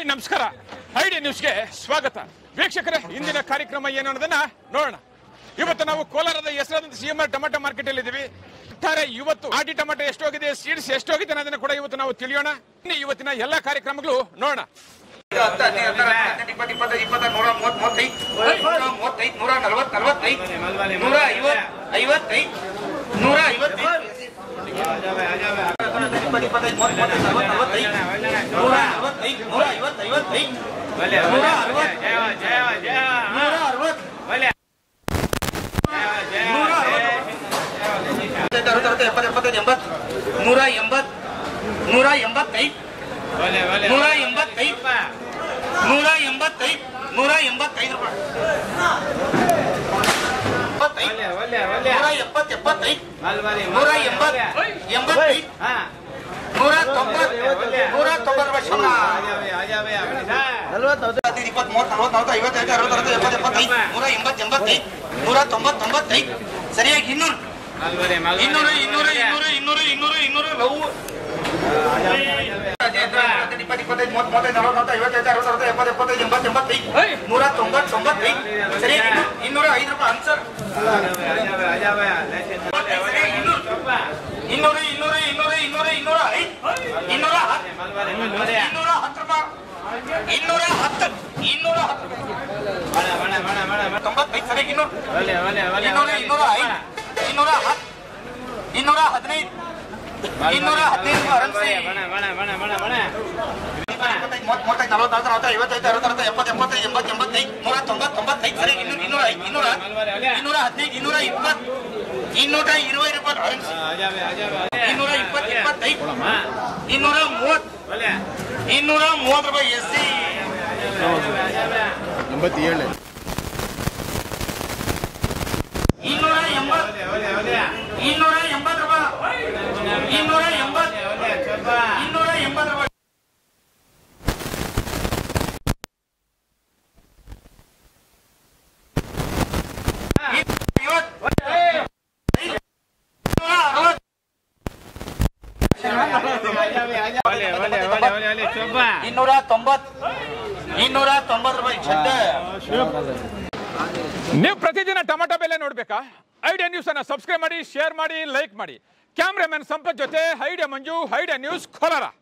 ನಮಸ್ಕಾರ ಐಡಿ ನ್ಯೂಸ್ಗೆ ಸ್ವಾಗತ ವೀಕ್ಷಕರೇ ಇಂದಿನ ಕಾರ್ಯಕ್ರಮ ಏನು ಅನ್ನೋದನ್ನ ನೋಡೋಣ ಇವತ್ತು ನಾವು ಕೋಲಾರದ ಹೆಸರಾದಂತ C M R tomato market ಅಲ್ಲಿ ಇದ್ದೀವಿ ಒಟ್ಟಾರೆ ಇವತ್ತು ಆಟಿ ಟೊಮೆಟೊ ಎಷ್ಟೋಗಿದೆ ಸೀಡ್ಸ್ ಎಷ್ಟೋಗಿದೆ ಅನ್ನೋದನ್ನ ಕೂಡ ಇವತ್ತು ನಾವು ತಿಳಿಯೋಣ ಇನ್ನು ಇವತ್ತಿನ ಎಲ್ಲ ಕಾರ್ಯಕ್ರಮಗಳು ನೋಡೋಣ ಹತ್ತು ಹದಿನೈದು ಹದಿನಾರು ಹದಿನೆಂಟು ಇಪ್ಪತ್ತು ಇಪ್ಪತ್ತೈದು ಇಪ್ಪತ್ತಾರು ನೂರ ಮೂವತ್ತು ಮೂವತ್ತೈದು ನೂರ ಮೂವತ್ತೈದು ನೂರ ನಲವತ್ತು ನಲವತ್ತೈದು ನೂರ ಐವತ್ತು ಐವತ್ತೈದು ನೂರ ಐವತ್ತೈದು ಇಪ್ಪತ್ತು ಇಪ್ಪತ್ತೈದು ಮೂವತ್ತು ಮೂವತ್ತೈದು ನಲವತ್ತು ನಲವತ್ತೈದು ನೂರ ನಲವತ್ತೈದು ನೂರ ಐವತ್ತು ಐವತ್ತೈದು ನೂರ ಅರವತ್ತು ನೂರ ಅರವತ್ತು ನೂರ ಅರವತ್ತು ಅರವತ್ತು ಎಪ್ಪತ್ತು ಎಪ್ಪತ್ತೈದು ಎಂಬತ್ತು ನೂರ ಎಂಬತ್ತು ನೂರ ಎಂಬತ್ತೈದು ನೂರ ಎಂಬತ್ತೈದು ನೂರ ಎಂಬತ್ತೈದು ನೂರ ಎಂಬತ್ತೈದು ರೂಪಾಯಿ ಎಂಬತ್ತೈದು. ನೂರ ಎಪ್ಪತ್ತು ಎಪ್ಪತ್ತೈದು ನೂರ ಎಂಬತ್ತು ಎಂಬತ್ತೈದು ನೂರ ತೊಂಬತ್ತು ನೂರ ತೊಂಬತ್ತು ರೂಪಾಯಿ ಶೇಂಗಾ. ಹದಿನೈದು ಇಪ್ಪತ್ತು ಮೂವತ್ತು ನಲವತ್ತು ನಲವತ್ತು ಐವತ್ತೈದು ಅರವತ್ತು ಅರವತ್ತು ಎಪ್ಪತ್ತು ಎಪ್ಪತ್ತೈದು ನೂರ ಎಂಬತ್ತು ಎಂಬತ್ತೈದು ನೂರ ತೊಂಬತ್ತು ತೊಂಬತ್ತೈದು ಸರಿಯಾಗಿ ಇನ್ನೂರು ಇನ್ನೂರು ಇನ್ನೂರು ಇನ್ನೂರು ಇನ್ನೂರು ಇನ್ನೂರು ಇನ್ನೂರು ಲವ್ ಇಪ್ಪತ್ತು ಇಪ್ಪತ್ತೈದು ಮೂವತ್ತು ಮೂವತ್ತೈದು ನಲವತ್ತು ನಲವತ್ತು ಐವತ್ತೈದು ಅರವತ್ತು ಅರವತ್ತು ಎಪ್ಪತ್ತು ಎಪ್ಪತ್ತೈದು ಎಂಬತ್ತು ಎಂಬತ್ತೈದು ನೂರ ತೊಂಬತ್ತು ತೊಂಬತ್ತೈದು ಸರಿಯಾಗಿ ಇನ್ನೂರ ಐದು ರೂಪಾಯಿ ಆನ್ಸರ್ ಇನ್ನೂರು ಇನ್ನೂರು ಇನ್ನೂರು ಇನ್ನೂರು ಇನ್ನೂರ ಐದು ಇನ್ನೂರ ಹತ್ತು ಇನ್ನೂರ ಹತ್ತು ರೂಪಾಯಿ ಇನ್ನೂರ ಹತ್ತು ಇನ್ನೂರ ಹತ್ತು ತೊಂಬತ್ತೈದು ಸರಿಯಾಗಿ ಇನ್ನೂರು ಇನ್ನೂರ ಇನ್ನೂರ ಐದು ಇನ್ನೂರ ಹತ್ತು ಇನ್ನೂರ ಹದಿನೈದು ಇನ್ನೂರ ಹದಿನೈದು ಅರವತ್ತೈದು ಇಪ್ಪತ್ತೈದು ಮೂವತ್ತು ಮೂವತ್ತೈದು ನಲವತ್ತು ನಲವತ್ತು ನಲವತ್ತು ಐವತ್ತೈದು ಅರವತ್ತು ಅರವತ್ತು ಎಪ್ಪತ್ತು ಎಪ್ಪತ್ತೈದು ಎಂಬತ್ತು ಎಂಬತ್ತೈದು ನೂರ ತೊಂಬತ್ತು ತೊಂಬತ್ತೈದು ಸರಿ ಇನ್ನೂರ ಇನ್ನೂರ ಐದು ಇನ್ನೂರ ಇನ್ನೂರ ಹದಿನೈದು ಇನ್ನೂರ ಇಪ್ಪತ್ತು ಇನ್ನೂರ ಇರುವೈ ರೂಪಾಯಿ ಇನ್ನೂರ ಇಪ್ಪತ್ತು ಇಪ್ಪತ್ತೈದು ಇನ್ನೂರ ಮೂವತ್ತು ಇನ್ನೂರ ಮೂವತ್ತು ರೂಪಾಯಿ ಎಸ್ ಸಿ ಇನ್ನೂರ ಎಂಬತ್ತು ಇನ್ನೂರ ಎಂಬತ್ತು ರೂಪಾಯಿ ಇನ್ನೂರ ಎಂಬತ್ತು ಇನ್ನೂರ ಎಂಬತ್ತು ರೂಪಾಯಿ ಇನ್ನೂರ ತೊಂಬತ್ತು ಇನ್ನೂರ ತೊಂಬತ್ತು ರೂಪಾಯಿ ಛತ್ತ ನೀವು ಪ್ರತಿದಿನ ಟೊಮೆಟೊ ಬೆಲೆ ನೋಡ್ಬೇಕಾ ಐಡಿಯಾ ನ್ಯೂಸ್ ಅನ್ನ ಸಬ್ಸ್ಕ್ರೈಬ್ ಮಾಡಿ ಶೇರ್ ಮಾಡಿ ಲೈಕ್ ಮಾಡಿ ಕ್ಯಾಮ್ರಾಮನ್ ಸಂಪತ್ ಜೊತೆ idea Manju idea news Kolar